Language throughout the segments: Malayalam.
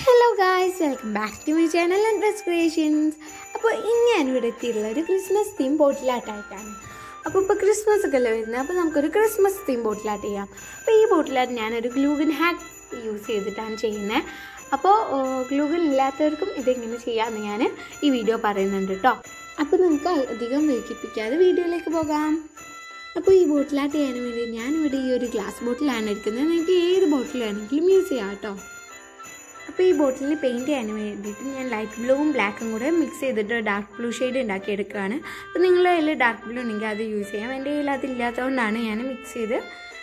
hello guys welcome back to my channel and dress creations അപ്പോൾ ഇന്ന് ഞാൻ ഇവിടെ എത്തിയിട്ടുള്ള ഒരു ക്രിസ്മസ് തീം ബോട്ടിലാട്ടായിട്ടാണ് അപ്പോൾ ഇപ്പോൾ ക്രിസ്മസ് ഒക്കെ അല്ലേ വരുന്നത് അപ്പോൾ നമുക്കൊരു ക്രിസ്മസ് തീം ബോട്ടിലാട്ട് ചെയ്യാം അപ്പോൾ ഈ ബോട്ടിലാട്ട് ഞാനൊരു ഗ്ലൂഗൻ ഹാക്ക് യൂസ് ചെയ്തിട്ടാണ് ചെയ്യുന്നത് അപ്പോൾ ഗ്ലൂഗൻ ഇല്ലാത്തവർക്കും ഇതെങ്ങനെ ചെയ്യാമെന്ന് ഞാൻ ഈ വീഡിയോ പറയുന്നുണ്ട് കേട്ടോ അപ്പോൾ നമുക്ക് അധികം വൈകിപ്പിക്കാതെ വീഡിയോയിലേക്ക് പോകാം അപ്പോൾ ഈ ബോട്ടിലാട്ട് ചെയ്യാൻ വേണ്ടി ഞാനിവിടെ ഈ ഒരു ഗ്ലാസ് ബോട്ടിലാണ് എടുക്കുന്നത് നിങ്ങൾക്ക് ഏത് ബോട്ടിൽ വേണമെങ്കിലും യൂസ് ചെയ്യാം കേട്ടോ അപ്പോൾ ഈ ബോട്ടിൽ പെയിൻറ്റ് ചെയ്യാൻ വേണ്ടിയിട്ട് ഞാൻ ലൈറ്റ് ബ്ലൂവും ബ്ലാക്കും കൂടെ മിക്സ് ചെയ്തിട്ട് ഡാർക്ക് ബ്ലൂ ഷെയ്ഡ് ഉണ്ടാക്കി എടുക്കുകയാണ് അപ്പോൾ നിങ്ങളുടെ കയ്യിൽ ഡാർക്ക് ബ്ലൂ ഉണ്ടെങ്കിൽ അത് യൂസ് ചെയ്യാം എൻ്റെ കയ്യിൽ അതില്ലാത്തതുകൊണ്ടാണ് ഞാൻ മിക്സ് ചെയ്ത്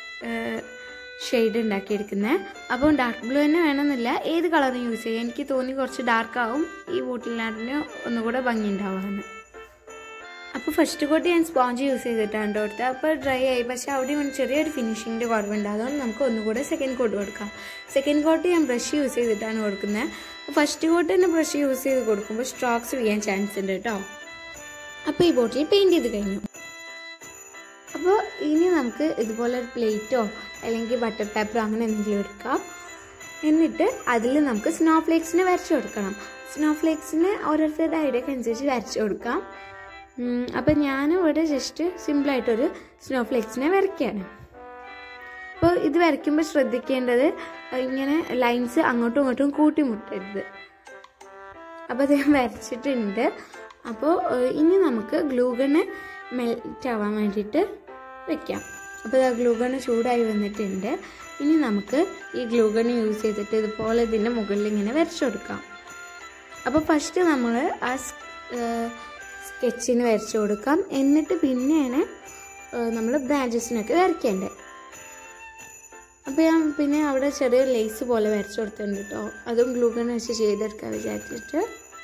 ഷെയ്ഡ് ഉണ്ടാക്കിയെടുക്കുന്നത് അപ്പോൾ ഡാർക്ക് ബ്ലൂ തന്നെ വേണമെന്നില്ല ഏത് കളറും യൂസ് ചെയ്യാം എനിക്ക് തോന്നി കുറച്ച് ഡാർക്ക് ആവും ഈ ബോട്ടിലിനാട്ടിന് ഒന്നുകൂടെ ഭംഗി ഉണ്ടാവുമെന്ന് അപ്പോൾ ഫസ്റ്റ് കോട്ട് ഞാൻ സ്പോഞ്ച് യൂസ് ചെയ്തിട്ടാണ് കൊടുത്തത് അപ്പോൾ ഡ്രൈ ആയി പക്ഷേ അവിടെ ഒരു ചെറിയൊരു ഫിനിഷിങ്ങിൻ്റെ കുറവുണ്ട് അതുകൊണ്ട് നമുക്ക് ഒന്നുകൂടെ സെക്കൻഡ് കോട്ട് കൊടുക്കാം സെക്കൻഡ് കോട്ട് ഞാൻ ബ്രഷ് യൂസ് ചെയ്തിട്ടാണ് കൊടുക്കുന്നത് ഫസ്റ്റ് കോട്ട് തന്നെ ബ്രഷ് യൂസ് ചെയ്ത് കൊടുക്കുമ്പോൾ സ്ട്രോക്സ് വീഴാൻ ചാൻസ് ഉണ്ട് കേട്ടോ അപ്പോൾ ഈ ബോട്ടിൽ പെയിൻറ്റ് ചെയ്ത് കഴിഞ്ഞു അപ്പോൾ ഇനി നമുക്ക് ഇതുപോലെ ഒരു പ്ലേറ്റോ അല്ലെങ്കിൽ ബട്ടർ പേപ്പറോ അങ്ങനെ എന്തെങ്കിലും എടുക്കാം എന്നിട്ട് അതിൽ നമുക്ക് സ്നോ ഫ്ലേക്സിന് വരച്ചു കൊടുക്കണം സ്നോ ഫ്ലേക്സിന് ഓരോരുത്തരുടെ ഐഡിയക്ക് അനുസരിച്ച് വരച്ചു കൊടുക്കാം അപ്പം ഞാനിവിടെ ജസ്റ്റ് സിമ്പിളായിട്ടൊരു സ്നോ ഫ്ലേക്സിനെ വരയ്ക്കുകയാണ് അപ്പോൾ ഇത് വരയ്ക്കുമ്പോൾ ശ്രദ്ധിക്കേണ്ടത് ഇങ്ങനെ ലൈൻസ് അങ്ങോട്ടും ഇങ്ങോട്ടും കൂട്ടിമുട്ടരുത് അപ്പോൾ അത് ഞാൻ വരച്ചിട്ടുണ്ട് അപ്പോൾ ഇനി നമുക്ക് ഗ്ലൂഗണ് മെൽറ്റ് ആവാൻ വേണ്ടിയിട്ട് വെക്കാം അപ്പോൾ ആ ഗ്ലൂഗണ് ചൂടായി വന്നിട്ടുണ്ട് ഇനി നമുക്ക് ഈ ഗ്ലൂഗൺ യൂസ് ചെയ്തിട്ട് ഇതുപോലെ ഇതിൻ്റെ മുകളിൽ ഇങ്ങനെ വരച്ചു കൊടുക്കാം അപ്പോൾ ഫസ്റ്റ് നമ്മൾ ആ സ്കെച്ചിന് വരച്ചു കൊടുക്കാം എന്നിട്ട് പിന്നെയാണ് നമ്മൾ ബ്രാഞ്ചസിനൊക്കെ വരയ്ക്കേണ്ടത് അപ്പോൾ ഞാൻ പിന്നെ അവിടെ ചെറിയ ലേസ് പോലെ വരച്ചു കൊടുത്തിട്ടുണ്ട് കേട്ടോ അതും ഗ്ലൂഗൺ വെച്ച് ചെയ്തെടുക്കാൻ വിചാരിച്ചിട്ട്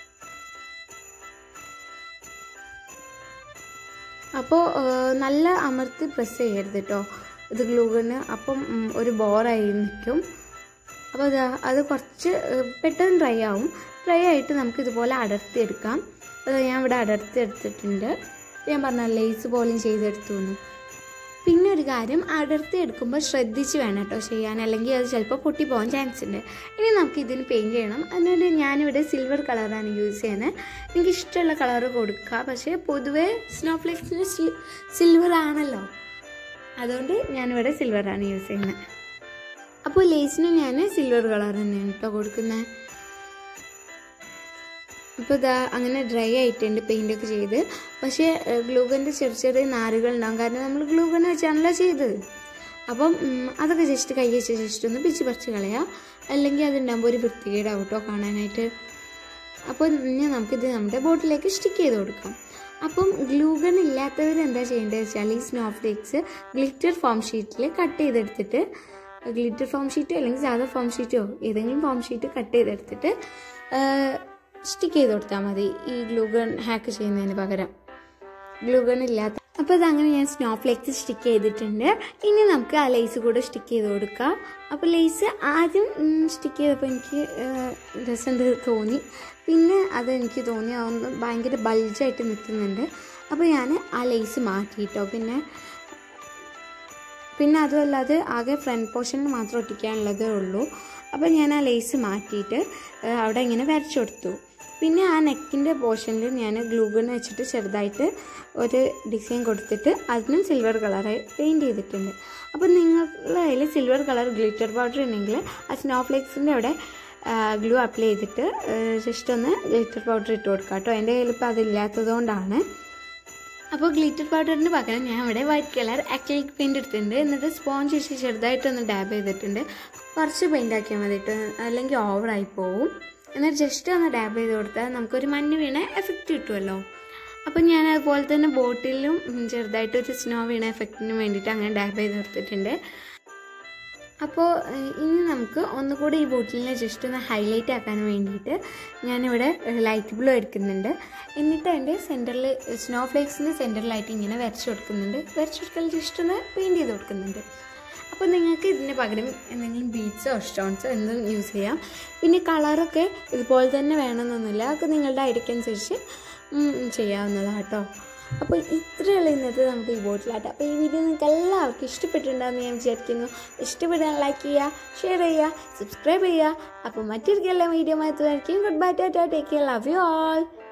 അപ്പോൾ നല്ല അമർത്തി പ്രസ് ചെയ്യരുത് കേട്ടോ ഇത് ഗ്ലൂഗണ് അപ്പം ഒരു ബോറായി നിൽക്കും അപ്പോൾ അത് അത് കുറച്ച് പെട്ടെന്ന് ഡ്രൈ ആവും ഡ്രൈ ആയിട്ട് നമുക്ക് ഇതുപോലെ അടർത്തിയെടുക്കാം അത് ഞാൻ ഇവിടെ അടർത്തി എടുത്തിട്ടുണ്ട് ഞാൻ പറഞ്ഞ ലേസ് പോലും ചെയ്തെടുത്തു എന്ന് പിന്നെ ഒരു കാര്യം അടർത്തി എടുക്കുമ്പോൾ ശ്രദ്ധിച്ച് വേണം കേട്ടോ ചെയ്യാൻ അല്ലെങ്കിൽ അത് ചിലപ്പോൾ പൊട്ടിപ്പോകാൻ ചാൻസ് ഉണ്ട് ഇനി നമുക്ക് ഇതിന് പെയിൻറ്റ് ചെയ്യണം അതിനുവേണ്ടി ഞാനിവിടെ സിൽവർ കളറാണ് യൂസ് ചെയ്യുന്നത് എനിക്ക് ഇഷ്ടമുള്ള കളർ കൊടുക്കുക പക്ഷേ പൊതുവേ സ്നോ ഫ്ലേക്സിന് സിൽവർ ആണല്ലോ അതുകൊണ്ട് ഞാനിവിടെ സിൽവറാണ് യൂസ് ചെയ്യുന്നത് അപ്പോൾ ലേസിന് ഞാൻ സിൽവർ കളർ തന്നെയാണ് കേട്ടോ കൊടുക്കുന്നത് അപ്പോൾ ഇതാ അങ്ങനെ ഡ്രൈ ആയിട്ടുണ്ട് പെയിൻ്റൊക്കെ ചെയ്ത് പക്ഷേ ഗ്ലൂഗൻ്റെ ചെറിയ ചെറിയ നാരുകൾ ഉണ്ടാകും കാരണം നമ്മൾ ഗ്ലൂഗൺ വെച്ചാണല്ലോ ചെയ്തത് അപ്പം അതൊക്കെ ജസ്റ്റ് കൈ വെച്ച് ജസ്റ്റ് ഒന്ന് പിച്ച് പറിച്ച് കളയാം അല്ലെങ്കിൽ അതുണ്ടാകുമ്പോൾ ഒരു വൃത്തികേടാവും കേട്ടോ കാണാനായിട്ട് അപ്പോൾ ഇനി നമുക്കിത് നമ്മുടെ ബോട്ടിലേക്ക് സ്റ്റിക്ക് ചെയ്ത് കൊടുക്കാം അപ്പം ഗ്ലൂഗൺ ഇല്ലാത്തവർ എന്താ ചെയ്യേണ്ടത് വെച്ചാൽ ഈ സ്നോ ഫ്ലേക്സ് ഗ്ലിറ്റർ ഫോം ഷീറ്റിൽ കട്ട് ചെയ്തെടുത്തിട്ട് ഗ്ലിറ്റർ ഫോം ഷീറ്റോ അല്ലെങ്കിൽ സാധാ ഫോം ഷീറ്റോ ഏതെങ്കിലും ഫോം ഷീറ്റ് കട്ട് ചെയ്തെടുത്തിട്ട് സ്റ്റിക്ക് ചെയ്ത് കൊടുത്താൽ മതി ഈ ഗ്ലൂഗൺ ഹാക്ക് ചെയ്യുന്നതിന് പകരം ഗ്ലൂഗൺ ഇല്ലാത്ത അപ്പോൾ അതങ്ങനെ ഞാൻ സ്നോ ഫ്ലേക്സ് സ്റ്റിക്ക് ചെയ്തിട്ടുണ്ട് ഇനി നമുക്ക് ആ ലേസ് കൂടെ സ്റ്റിക്ക് ചെയ്ത് കൊടുക്കാം അപ്പോൾ ലേസ് ആദ്യം സ്റ്റിക്ക് ചെയ്തപ്പോൾ എനിക്ക് രസം തോന്നി പിന്നെ അത് എനിക്ക് തോന്നി അതൊന്ന് ഭയങ്കര ബൾജായിട്ട് നിൽക്കുന്നുണ്ട് അപ്പോൾ ഞാൻ ആ ലേസ് മാറ്റിയിട്ടോ പിന്നെ പിന്നെ അതുമല്ലാതെ ആകെ ഫ്രണ്ട് പോർഷനിൽ മാത്രം ഒട്ടിക്കാനുള്ളതേ ഉള്ളൂ അപ്പോൾ ഞാൻ ആ ലേസ് മാറ്റിയിട്ട് അവിടെ ഇങ്ങനെ വരച്ചു കൊടുത്തു പിന്നെ ആ നെക്കിൻ്റെ പോർഷനിൽ ഞാൻ ഗ്ലൂഗൺ വെച്ചിട്ട് ചെറുതായിട്ട് ഒരു ഡിസൈൻ കൊടുത്തിട്ട് അതിനും സിൽവർ കളറായി പെയിൻറ്റ് ചെയ്തിട്ടുണ്ട് അപ്പോൾ നിങ്ങളുടെ കയ്യിൽ സിൽവർ കളർ ഗ്ലിറ്റർ പൗഡർ ഉണ്ടെങ്കിൽ ആ സ്നോ ഫ്ലേക്സിൻ്റെ അവിടെ ഗ്ലൂ അപ്ലൈ ചെയ്തിട്ട് ജസ്റ്റ് ഒന്ന് ഗ്ലിറ്റർ പൗഡർ ഇട്ട് കൊടുക്കാം കേട്ടോ എൻ്റെ കയ്യിൽ ഇപ്പോൾ അതില്ലാത്തത് കൊണ്ടാണ് അപ്പോൾ ഗ്ലിറ്റർ പൗഡറിന് പകരം ഞാൻ ഇവിടെ വൈറ്റ് കളർ അക്ലിക് പെയിൻറ് എടുത്തിട്ടുണ്ട് എന്നിട്ട് സ്പോഞ്ച് വെച്ച് ചെറുതായിട്ടൊന്ന് ഡാബ് ചെയ്തിട്ടുണ്ട് കുറച്ച് പെയിൻ്റ് ആക്കിയാൽ മതി കേട്ടോ അല്ലെങ്കിൽ ഓവറായി പോവും എന്നിട്ട് ജസ്റ്റ് ഒന്ന് ഡാബ് ചെയ്ത് കൊടുത്താൽ നമുക്കൊരു മഞ്ഞ് വീണ എഫക്റ്റ് കിട്ടുമല്ലോ അപ്പം ഞാൻ അതുപോലെ തന്നെ ബോട്ടിലും ചെറുതായിട്ടൊരു സ്നോ വീണ എഫക്റ്റിന് വേണ്ടിയിട്ട് അങ്ങനെ ഡാബ് ചെയ്ത് കൊടുത്തിട്ടുണ്ട് അപ്പോൾ ഇനി നമുക്ക് ഒന്നുകൂടി ഈ ബോട്ടിലിനെ ജസ്റ്റ് ഒന്ന് ഹൈലൈറ്റ് ആക്കാൻ വേണ്ടിയിട്ട് ഞാനിവിടെ ലൈറ്റ് ബ്ലൂ എടുക്കുന്നുണ്ട് എന്നിട്ട് അതിൻ്റെ സെൻറ്ററിൽ സ്നോ ഫ്ലേക്സിൻ്റെ സെൻറ്ററിലായിട്ട് ഇങ്ങനെ വരച്ച് കൊടുക്കുന്നുണ്ട് വരച്ച് കൊടുക്കൽ ജസ്റ്റ് ഒന്ന് പെയിൻറ്റ് ചെയ്ത് കൊടുക്കുന്നുണ്ട് അപ്പോൾ നിങ്ങൾക്ക് ഇതിന് പകരം എന്തെങ്കിലും ബീഡ്സോ സ്റ്റോൺസോ എന്തും യൂസ് ചെയ്യാം പിന്നെ കളറൊക്കെ ഇതുപോലെ തന്നെ വേണമെന്നൊന്നുമില്ല അതൊക്കെ നിങ്ങളുടെ ഐഡിയക്ക് അനുസരിച്ച് ചെയ്യാവുന്നതാണ് കേട്ടോ അപ്പോൾ ഇത്രയുള്ള ഇന്നത്തെ നമുക്ക് ഈ ബോട്ടിലാട്ടം അപ്പോൾ ഈ വീഡിയോ നിങ്ങൾക്ക് എല്ലാവർക്കും ഇഷ്ടപ്പെട്ടിട്ടുണ്ടാകുമെന്ന് ഞാൻ വിചാരിക്കുന്നു ഇഷ്ടപ്പെട്ടാൽ ലൈക്ക് ചെയ്യുക ഷെയർ ചെയ്യുക സബ്സ്ക്രൈബ് ചെയ്യുക അപ്പോൾ മറ്റൊരിക്കലും വീഡിയോ മാത്രമായിരിക്കും good bye tata take care love you all